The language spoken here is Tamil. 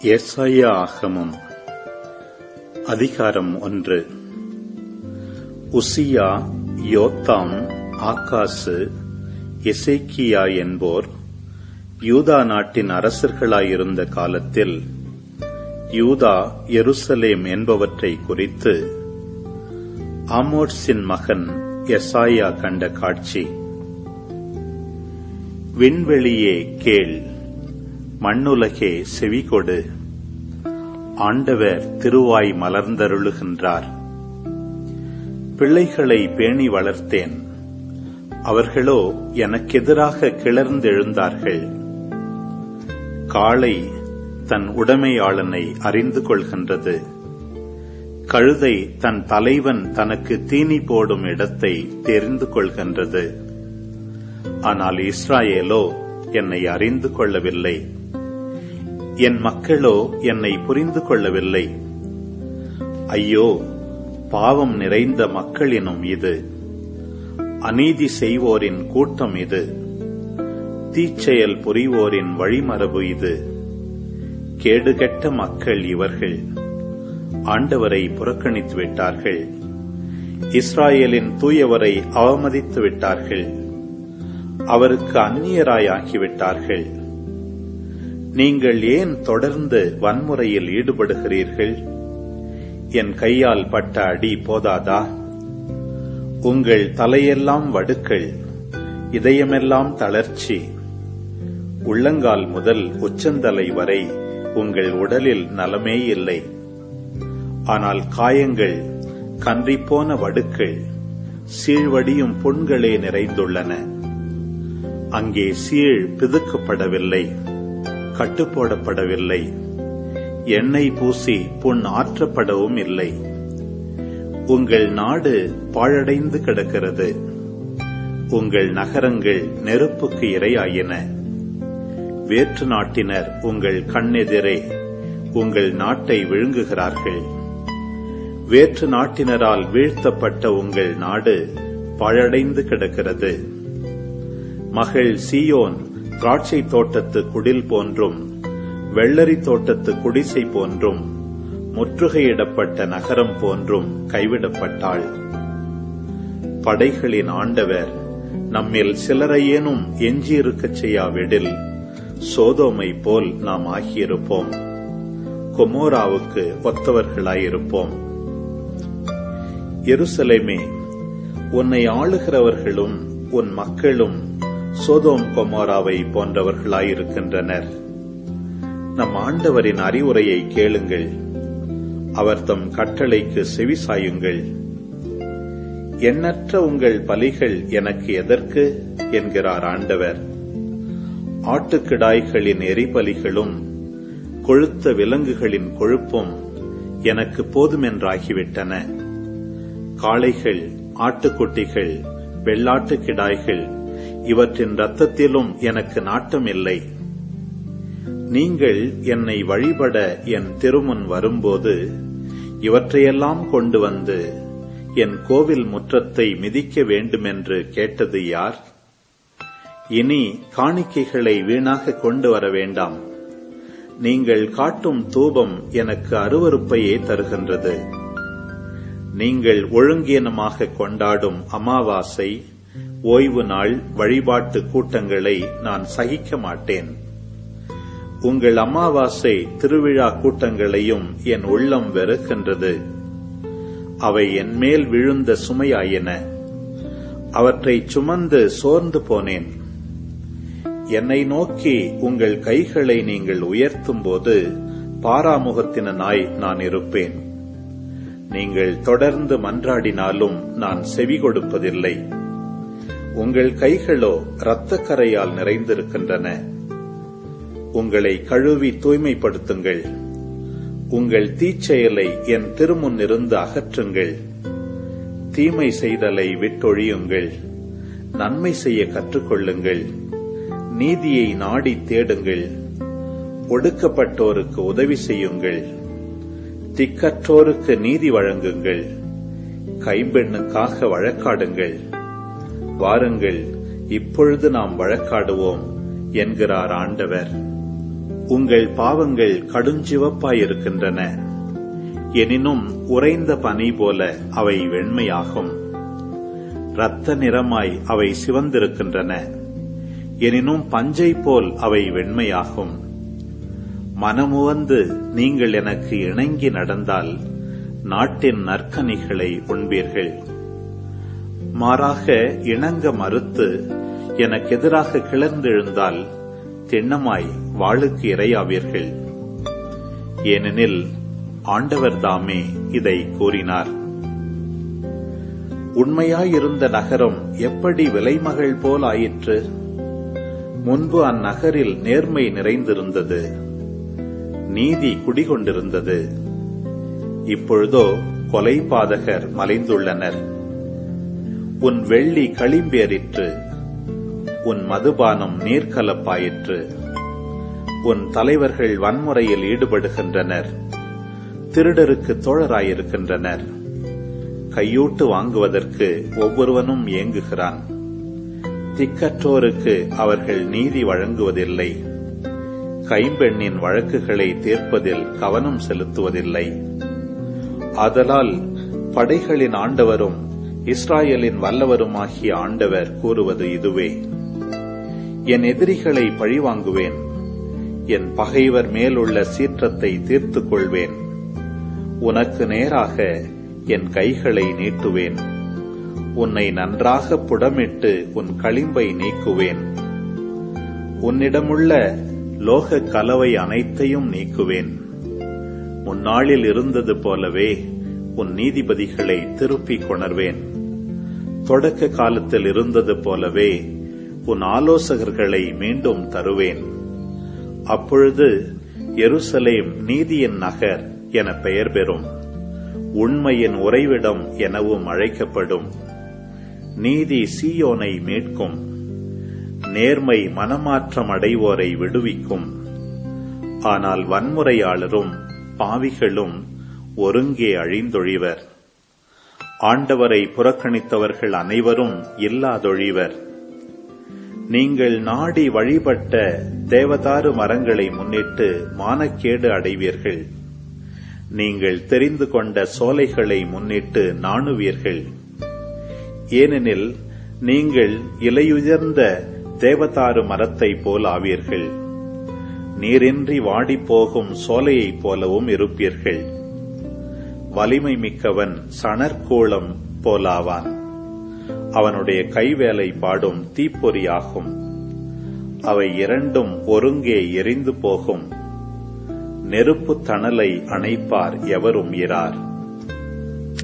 எஸ்ஐயா ஆகமம் அதிகாரம் ஒன்று உசியா யோத்தாம் ஆக்காசு எசேக்கியா என்போர் யூதா நாட்டின் அரசர்களாயிருந்த காலத்தில் யூதா எருசலேம் என்பவற்றை குறித்து ஆமோட்ஸின் மகன் எசாயா கண்ட காட்சி விண்வெளியே கேள் மண்ணுலகே செவிகொடு ஆண்டவர் திருவாய் மலர்ந்தருளுகின்றார் பிள்ளைகளை பேணி வளர்த்தேன் அவர்களோ எனக்கெதிராக கிளர்ந்தெழுந்தார்கள் காளை தன் உடைமையாளனை அறிந்து கொள்கின்றது கழுதை தன் தலைவன் தனக்கு தீனி போடும் இடத்தை தெரிந்து கொள்கின்றது ஆனால் இஸ்ராயேலோ என்னை அறிந்து கொள்ளவில்லை என் மக்களோ என்னை புரிந்து கொள்ளவில்லை ஐயோ பாவம் நிறைந்த மக்களினும் இது அநீதி செய்வோரின் கூட்டம் இது தீச்செயல் புரிவோரின் வழிமரபு இது கேடுகெட்ட மக்கள் இவர்கள் ஆண்டவரை புறக்கணித்து விட்டார்கள் இஸ்ராயேலின் தூயவரை அவமதித்து விட்டார்கள் அவருக்கு அந்நியராயாகிவிட்டார்கள் நீங்கள் ஏன் தொடர்ந்து வன்முறையில் ஈடுபடுகிறீர்கள் என் கையால் பட்ட அடி போதாதா உங்கள் தலையெல்லாம் வடுக்கள் இதயமெல்லாம் தளர்ச்சி உள்ளங்கால் முதல் உச்சந்தலை வரை உங்கள் உடலில் நலமே இல்லை ஆனால் காயங்கள் கன்றிப்போன வடுக்கள் சீழ்வடியும் புண்களே நிறைந்துள்ளன அங்கே சீழ் பிதுக்கப்படவில்லை கட்டுப்போடப்படவில்லை எண்ணெய் பூசி புண் ஆற்றப்படவும் இல்லை உங்கள் நாடு பாழடைந்து கிடக்கிறது உங்கள் நகரங்கள் நெருப்புக்கு இரையாயின வேற்று நாட்டினர் உங்கள் கண்ணெதிரே உங்கள் நாட்டை விழுங்குகிறார்கள் வேற்று நாட்டினரால் வீழ்த்தப்பட்ட உங்கள் நாடு பாழடைந்து கிடக்கிறது மகள் சியோன் திராட்சை தோட்டத்து குடில் போன்றும் வெள்ளரி தோட்டத்து குடிசை போன்றும் முற்றுகையிடப்பட்ட நகரம் போன்றும் கைவிடப்பட்டாள் படைகளின் ஆண்டவர் நம்மில் சிலரையேனும் எஞ்சியிருக்கச் செய்யாவிடில் சோதோமை போல் நாம் ஆகியிருப்போம் கொமோராவுக்கு ஒத்தவர்களாயிருப்போம் எருசலேமே உன்னை ஆளுகிறவர்களும் உன் மக்களும் சோதோம் கொமோராவை போன்றவர்களாயிருக்கின்றனர் நம் ஆண்டவரின் அறிவுரையை கேளுங்கள் அவர் தம் கட்டளைக்கு செவிசாயுங்கள் எண்ணற்ற உங்கள் பலிகள் எனக்கு எதற்கு என்கிறார் ஆண்டவர் ஆட்டுக்கிடாய்களின் எரிபலிகளும் கொழுத்த விலங்குகளின் கொழுப்பும் எனக்கு போதுமென்றாகிவிட்டன காளைகள் ஆட்டுக்குட்டிகள் வெள்ளாட்டு கிடாய்கள் இவற்றின் ரத்தத்திலும் எனக்கு நாட்டமில்லை நீங்கள் என்னை வழிபட என் திருமுன் வரும்போது இவற்றையெல்லாம் கொண்டு வந்து என் கோவில் முற்றத்தை மிதிக்க வேண்டுமென்று கேட்டது யார் இனி காணிக்கைகளை வீணாக கொண்டு வர வேண்டாம் நீங்கள் காட்டும் தூபம் எனக்கு அருவறுப்பையே தருகின்றது நீங்கள் ஒழுங்கீனமாக கொண்டாடும் அமாவாசை ஓய்வு நாள் வழிபாட்டு கூட்டங்களை நான் சகிக்க மாட்டேன் உங்கள் அமாவாசை திருவிழா கூட்டங்களையும் என் உள்ளம் வெறுக்கின்றது அவை என் மேல் விழுந்த சுமையாயின அவற்றை சுமந்து சோர்ந்து போனேன் என்னை நோக்கி உங்கள் கைகளை நீங்கள் உயர்த்தும் போது பாராமுகத்தினாய் நான் இருப்பேன் நீங்கள் தொடர்ந்து மன்றாடினாலும் நான் செவி கொடுப்பதில்லை உங்கள் கைகளோ இரத்தக்கரையால் நிறைந்திருக்கின்றன உங்களை கழுவி தூய்மைப்படுத்துங்கள் உங்கள் தீச்செயலை என் திருமுன்னிருந்து அகற்றுங்கள் தீமை செய்தலை விட்டொழியுங்கள் நன்மை செய்ய கற்றுக்கொள்ளுங்கள் நீதியை நாடி தேடுங்கள் ஒடுக்கப்பட்டோருக்கு உதவி செய்யுங்கள் திக்கற்றோருக்கு நீதி வழங்குங்கள் கைம்பெண்ணுக்காக வழக்காடுங்கள் வாருங்கள் இப்பொழுது நாம் வழக்காடுவோம் என்கிறார் ஆண்டவர் உங்கள் பாவங்கள் கடுஞ்சிவப்பாயிருக்கின்றன எனினும் உறைந்த பனி போல அவை வெண்மையாகும் இரத்த நிறமாய் அவை சிவந்திருக்கின்றன எனினும் பஞ்சை போல் அவை வெண்மையாகும் மனமுவந்து நீங்கள் எனக்கு இணங்கி நடந்தால் நாட்டின் நற்கனிகளை உண்பீர்கள் மாறாக இணங்க மறுத்து எனக்கு எதிராக கிளர்ந்தெழுந்தால் திண்ணமாய் வாளுக்கு இரையாவீர்கள் ஏனெனில் ஆண்டவர் தாமே இதை கூறினார் உண்மையாயிருந்த நகரம் எப்படி விலைமகள் போல் ஆயிற்று முன்பு அந்நகரில் நேர்மை நிறைந்திருந்தது நீதி குடிகொண்டிருந்தது இப்பொழுதோ கொலை பாதகர் மலைந்துள்ளனர் உன் வெள்ளி களிம்பேறிற்று உன் மதுபானம் நீர்க்கலப்பாயிற்று உன் தலைவர்கள் வன்முறையில் ஈடுபடுகின்றனர் திருடருக்கு தோழராயிருக்கின்றனர் கையூட்டு வாங்குவதற்கு ஒவ்வொருவனும் ஏங்குகிறான் திக்கற்றோருக்கு அவர்கள் நீதி வழங்குவதில்லை கைம்பெண்ணின் வழக்குகளை தீர்ப்பதில் கவனம் செலுத்துவதில்லை ஆதலால் படைகளின் ஆண்டவரும் இஸ்ராயலின் வல்லவருமாகிய ஆண்டவர் கூறுவது இதுவே என் எதிரிகளை பழிவாங்குவேன் என் பகைவர் மேலுள்ள சீற்றத்தை தீர்த்துக் கொள்வேன் உனக்கு நேராக என் கைகளை நீட்டுவேன் உன்னை நன்றாக புடமிட்டு உன் களிம்பை நீக்குவேன் உன்னிடமுள்ள லோக கலவை அனைத்தையும் நீக்குவேன் முன்னாளில் இருந்தது போலவே உன் நீதிபதிகளை திருப்பிக் கொணர்வேன் தொடக்க காலத்தில் இருந்தது போலவே உன் ஆலோசகர்களை மீண்டும் தருவேன் அப்பொழுது எருசலேம் நீதியின் நகர் என பெயர் பெறும் உண்மையின் உறைவிடம் எனவும் அழைக்கப்படும் நீதி சீயோனை மீட்கும் நேர்மை மனமாற்றம் அடைவோரை விடுவிக்கும் ஆனால் வன்முறையாளரும் பாவிகளும் ஒருங்கே அழிந்தொழிவர் ஆண்டவரை புறக்கணித்தவர்கள் அனைவரும் இல்லாதொழிவர் நீங்கள் நாடி வழிபட்ட தேவதாரு மரங்களை முன்னிட்டு மானக்கேடு அடைவீர்கள் நீங்கள் தெரிந்து கொண்ட சோலைகளை முன்னிட்டு நாணுவீர்கள் ஏனெனில் நீங்கள் இலையுயர்ந்த தேவதாரு மரத்தைப் போல் ஆவீர்கள் நீரின்றி வாடிப்போகும் சோலையைப் போலவும் இருப்பீர்கள் வலிமை மிக்கவன் சணற்கோளம் போலாவான் அவனுடைய கைவேலை பாடும் தீப்பொறியாகும் அவை இரண்டும் ஒருங்கே எரிந்து போகும் நெருப்பு தணலை அணைப்பார் எவரும் இரார்